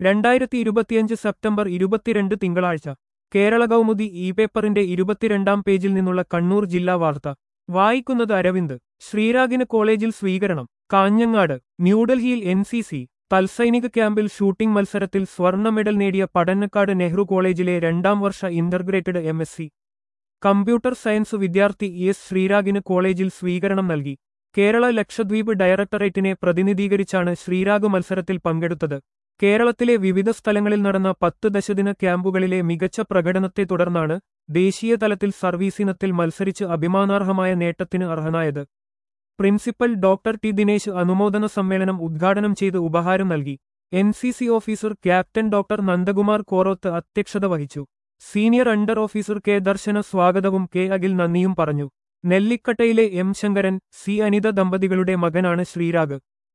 രണ്ടായിരത്തി ഇരുപത്തിയഞ്ച് സെപ്റ്റംബർ ഇരുപത്തിരണ്ട് തിങ്കളാഴ്ച കേരള കൗമുദി ഇ പേപ്പറിന്റെ ഇരുപത്തിരണ്ടാം പേജിൽ നിന്നുള്ള കണ്ണൂർ ജില്ലാ വാർത്ത വായിക്കുന്നത് അരവിന്ദ് ശ്രീരാഗിന് കോളേജിൽ സ്വീകരണം കാഞ്ഞങ്ങാട് ന്യൂഡൽഹിയിൽ എൻ സി സി തൽസൈനിക ക്യാമ്പിൽ ഷൂട്ടിംഗ് മത്സരത്തിൽ സ്വർണ്ണ മെഡൽ നേടിയ പടന്നക്കാട് നെഹ്റു കോളേജിലെ രണ്ടാം വർഷ integrated M S C computer science വിദ്യാർത്ഥി ഇ എസ് ശ്രീരാഗിന് കോളേജിൽ സ്വീകരണം നൽകി കേരള ലക്ഷദ്വീപ് ഡയറക്ടറേറ്റിനെ പ്രതിനിധീകരിച്ചാണ് ശ്രീരാഗ് മത്സരത്തിൽ പങ്കെടുത്തത് കേരളത്തിലെ വിവിധ സ്ഥലങ്ങളിൽ നടന്ന പത്ത് ദശദിന ക്യാമ്പുകളിലെ മികച്ച പ്രകടനത്തെ തുടർന്നാണ് ദേശീയ തലത്തിൽ സർവീസിനത്തിൽ മത്സരിച്ച് അഭിമാനാർഹമായ നേട്ടത്തിന് അർഹനായത് പ്രിൻസിപ്പൽ ഡോക്ടർ ടി ദിനേശ് അനുമോദന സമ്മേളനം ഉദ്ഘാടനം ചെയ്ത് ഉപഹാരം നൽകി N C C officer captain doctor Nandakumar Koroth അധ്യക്ഷത വഹിച്ചു senior under officer K Darshana സ്വാഗതവും കെ അഖിൽ നന്ദിയും പറഞ്ഞു നെല്ലിക്കട്ടയിലെ എം ശങ്കരൻ സി അനിത ദമ്പതികളുടെ മകനാണ് ശ്രീരാഗ്